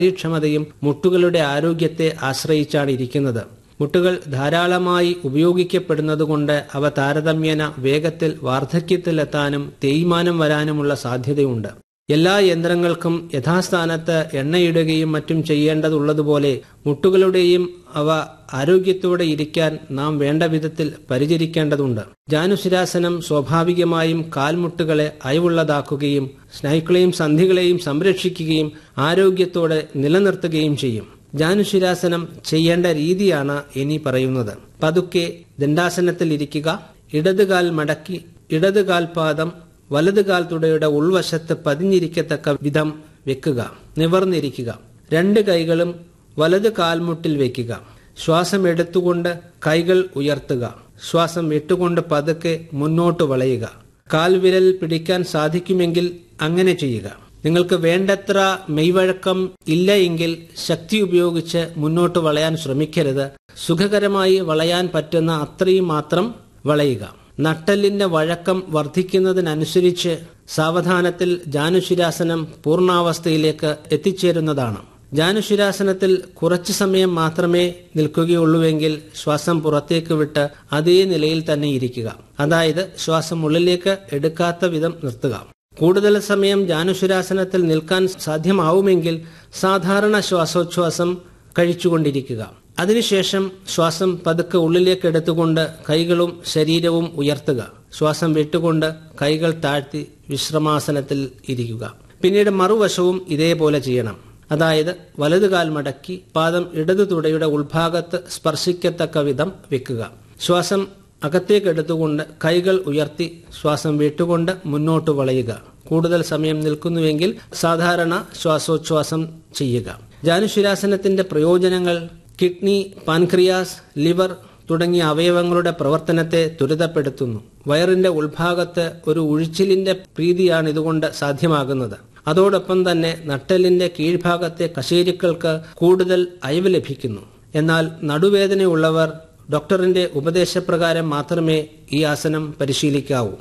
കാര്യക്ഷമതയും മുട്ടുകളുടെ ആരോഗ്യത്തെ ആശ്രയിച്ചാണ് ഇരിക്കുന്നത് മുട്ടുകൾ ധാരാളമായി ഉപയോഗിക്കപ്പെടുന്നതുകൊണ്ട് അവ താരതമ്യേന വേഗത്തിൽ വാർദ്ധക്യത്തിലെത്താനും തേയ്മാനം വരാനുമുള്ള സാധ്യതയുണ്ട് എല്ലാ യന്ത്രങ്ങൾക്കും യഥാസ്ഥാനത്ത് എണ്ണയിടുകയും മറ്റും ചെയ്യേണ്ടതുള്ളതുപോലെ മുട്ടുകളുടെയും അവ ആരോഗ്യത്തോടെ ഇരിക്കാൻ നാം വേണ്ട വിധത്തിൽ പരിചരിക്കേണ്ടതുണ്ട് ജാനുശിരാസനം സ്വാഭാവികമായും കാൽമുട്ടുകളെ അയവുള്ളതാക്കുകയും സ്നൈക്കളെയും സന്ധികളെയും സംരക്ഷിക്കുകയും ആരോഗ്യത്തോടെ നിലനിർത്തുകയും ചെയ്യും ജാനുശിരാസനം ചെയ്യേണ്ട രീതിയാണ് ഇനി പറയുന്നത് പതുക്കെ ദണ്ഡാസനത്തിൽ ഇരിക്കുക ഇടതുകാൽ മടക്കി ഇടതുകാൽ പാദം വലതുകാൽ തുടയുടെ ഉൾവശത്ത് പതിഞ്ഞിരിക്കത്തക്ക വിധം വെക്കുക നിവർന്നിരിക്കുക രണ്ട് കൈകളും വലത് കാൽമുട്ടിൽ വെക്കുക ശ്വാസം എടുത്തുകൊണ്ട് കൈകൾ ഉയർത്തുക ശ്വാസം വിട്ടുകൊണ്ട് പതുക്കെ മുന്നോട്ട് വളയുക കാൽവിരൽ പിടിക്കാൻ സാധിക്കുമെങ്കിൽ അങ്ങനെ ചെയ്യുക നിങ്ങൾക്ക് വേണ്ടത്ര മെയ്വഴക്കം ഇല്ല എങ്കിൽ ശക്തി ഉപയോഗിച്ച് മുന്നോട്ട് വളയാൻ ശ്രമിക്കരുത് സുഖകരമായി വളയാൻ പറ്റുന്ന അത്രയും മാത്രം വളയുക നട്ടലിന്റെ വഴക്കം വർദ്ധിക്കുന്നതിനനുസരിച്ച് സാവധാനത്തിൽ ജാനുശിരാസനം പൂർണ്ണാവസ്ഥയിലേക്ക് എത്തിച്ചേരുന്നതാണ് ജാനുശിരാസനത്തിൽ കുറച്ചു സമയം മാത്രമേ നിൽക്കുകയുള്ളൂവെങ്കിൽ ശ്വാസം പുറത്തേക്ക് വിട്ട് അതേ നിലയിൽ തന്നെ ഇരിക്കുക അതായത് ശ്വാസം ഉള്ളിലേക്ക് എടുക്കാത്ത വിധം നിർത്തുക കൂടുതൽ സമയം ജാനുശിരാസനത്തിൽ നിൽക്കാൻ സാധ്യമാവുമെങ്കിൽ സാധാരണ ശ്വാസോച്ഛ്വാസം കഴിച്ചുകൊണ്ടിരിക്കുക അതിനുശേഷം ശ്വാസം പതുക്കെ ഉള്ളിലേക്ക് എടുത്തുകൊണ്ട് കൈകളും ശരീരവും ഉയർത്തുക ശ്വാസം വിട്ടുകൊണ്ട് കൈകൾ താഴ്ത്തി വിശ്രമാസനത്തിൽ ഇരിക്കുക പിന്നീട് മറുവശവും ഇതേപോലെ ചെയ്യണം അതായത് വലതുകാൽ മടക്കി പാദം ഇടതു തുടയുടെ ഉൾഭാഗത്ത് സ്പർശിക്കത്തക്ക വിധം വെക്കുക ശ്വാസം അകത്തേക്ക് എടുത്തുകൊണ്ട് കൈകൾ ഉയർത്തി ശ്വാസം വിട്ടുകൊണ്ട് മുന്നോട്ട് വളയുക കൂടുതൽ സമയം നിൽക്കുന്നുവെങ്കിൽ സാധാരണ ശ്വാസോച്ഛ്വാസം ചെയ്യുക ജാനുശിരാസനത്തിന്റെ പ്രയോജനങ്ങൾ കിഡ്നി പാൻക്രിയാസ് ലിവർ തുടങ്ങിയ അവയവങ്ങളുടെ പ്രവർത്തനത്തെ ത്വരിതപ്പെടുത്തുന്നു വയറിന്റെ ഉൾഭാഗത്ത് ഒരു ഉഴിച്ചിലിന്റെ പ്രീതിയാണ് ഇതുകൊണ്ട് സാധ്യമാകുന്നത് അതോടൊപ്പം തന്നെ നട്ടലിന്റെ കീഴ്ഭാഗത്തെ കശേരുക്കൾക്ക് കൂടുതൽ അയവ് ലഭിക്കുന്നു എന്നാൽ നടുവേദനയുള്ളവർ ഡോക്ടറിന്റെ ഉപദേശപ്രകാരം മാത്രമേ ഈ ആസനം പരിശീലിക്കാവൂ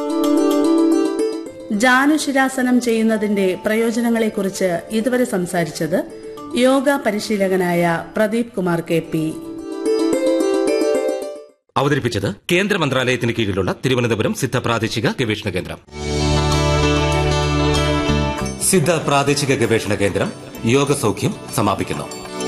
ജാനുശിരാസനം ചെയ്യുന്നതിന്റെ പ്രയോജനങ്ങളെക്കുറിച്ച് ഇതുവരെ സംസാരിച്ചത് യോഗ പരിശീലകനായ പ്രദീപ് കുമാർ കെ പി അവതരിപ്പിച്ചത് കേന്ദ്ര മന്ത്രാലയത്തിന് കീഴിലുള്ള തിരുവനന്തപുരം സിദ്ധ പ്രാദേശിക ഗവേഷണ കേന്ദ്രം സിദ്ധ പ്രാദേശിക ഗവേഷണ കേന്ദ്രം യോഗസൗഖ്യം സമാപിക്കുന്നു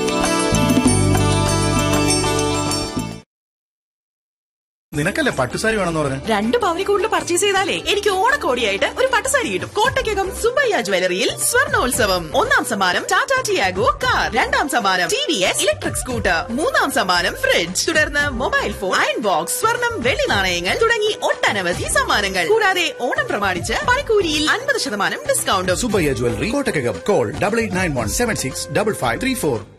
നിനക്കല്ലേ പട്ടുസാരി വേണമെന്ന് പറഞ്ഞു രണ്ട് പവനി കൂടുതൽ പർച്ചേസ് ചെയ്താലേ എനിക്ക് ഓണക്കോടിയായിട്ട് ഒരു പട്ടുസാരി കിട്ടും കോട്ടയ്ക്കകം സുബയ്യ ജ്വല്ലറിയിൽ സ്വർണോത്സവം ഒന്നാം സമ്മാനം ടാറ്റ ടിയാഗോ കാർ രണ്ടാം സമ്മാനം T V S electric scooter മൂന്നാം സമ്മാനം ഫ്രിഡ്ജ് തുടർന്ന് മൊബൈൽ ഫോൺ അയൺ ബോക്സ് സ്വർണം വെള്ളി നാണയങ്ങൾ തുടങ്ങി ഒട്ടനവധി സമ്മാനങ്ങൾ കൂടാതെ ഓണം പ്രമാണിച്ച് പണിക്കൂലിയിൽ അൻപത് ശതമാനം ഡിസ്കൗണ്ടും Subbaiah jewellery Kottakkakam call double eight nine one seven six double five three four